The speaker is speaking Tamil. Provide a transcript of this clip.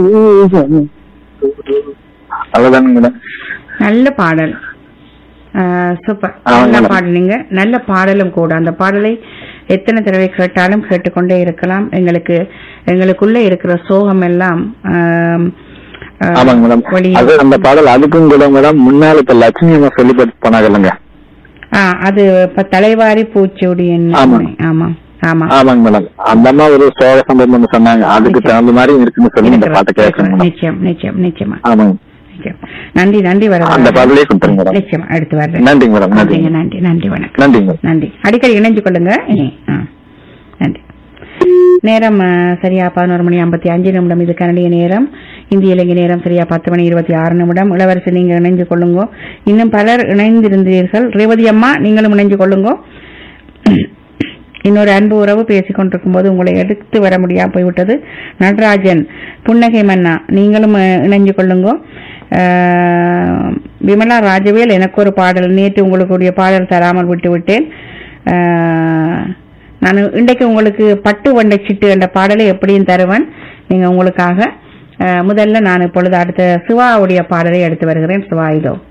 அவ்வளவுதானுங்க மேடம் நல்ல பாடல் ஆஹ் சூப்பர் ஆமாங்க நல்ல மேடம். பாடலுங்க நல்ல பாடலும் கூட அந்த பாடலை எத்தனை தடவை கேட்டாலும் கேட்டுக்கொண்டே இருக்கலாம் எங்களுக்கு எங்களுக்குள்ள இருக்கிற சோகம் எல்லாம் ஆம், ஆஹ், ஆமாங்க மேடம் வெளியே- அது அந்த பாடல் அதுக்கும் கூட மேடம் முன்னால இப்ப லட்சுமி அம்மா சொல்லி போனாங்க இல்லைங்க ஆ, அது இப்ப தலைவாரி பூச்சூடி என்ன ஆமா. ஆமா ஆமா ஆமாங்க மேடம் அந்த அம்மா ஒரு சோக சம்பவம் ஒண்ணு சொன்னாங்க அதுக்கு தகுந்த மாதிரி இருக்குன்னு சொல்லி இந்த பாட்டை இருக்கிறது, கேட்கணும் மேடம் நிச்சயம் நிச்சயம் நிச்சயமா ஆமாங்க நிச்சயம் நன்றி நன்றி வர அந்த பாடலே கொடுத்துருங்க மேடம் நிச்சயம் அடுத்து வர்றேன் நன்றிங்க மேடம் நன்றிங்க நன்றிங்க நன்றி நன்றி வணக்கம் நன்றிங்க மேடம் நன்றி அடிக்கடி இணைஞ்சு கொள்ளுங்க இனி. ஆ, நன்றி நேரம் ஆ, சரியா பதினோரு மணி ஐம்பத்தி அஞ்சு நிமிடம் இது கனடிய நேரம் இந்திய இலங்கை நேரம் சரியா பத்து மணி இருபத்தி ஆறு நிமிடம் இளவரசி நீங்க இணைஞ்சு கொள்ளுங்க இன்னும் பலர் இணைந்திருந்தீர்கள் ரேவதி அம்மா நீங்களும் இணைஞ்சு கொள்ளுங்க இன்னொரு அன்பு உறவு பேசிக் கொண்டிருக்கும் போது உங்களை எடுத்து வர முடியாம போய்விட்டது நடராஜன் புன்னகை மன்னா நீங்களும் அஹ், இணைஞ்சு கொள்ளுங்க அஹ், விமலா ராஜவேல் எனக்கு ஒரு பாடல் நேற்று உங்களுக்குரிய பாடல் தராமல் விட்டு விட்டேன் அஹ், நான் இன்றைக்கு உங்களுக்கு பட்டு வண்டை சிட்டு என்ற பாடலை எப்படியும் தருவேன் நீங்க உங்களுக்காக அஹ், முதல்ல நான் இப்பொழுது அடுத்த சிவாவுடைய பாடலை எடுத்து வருகிறேன் சிவா இதோ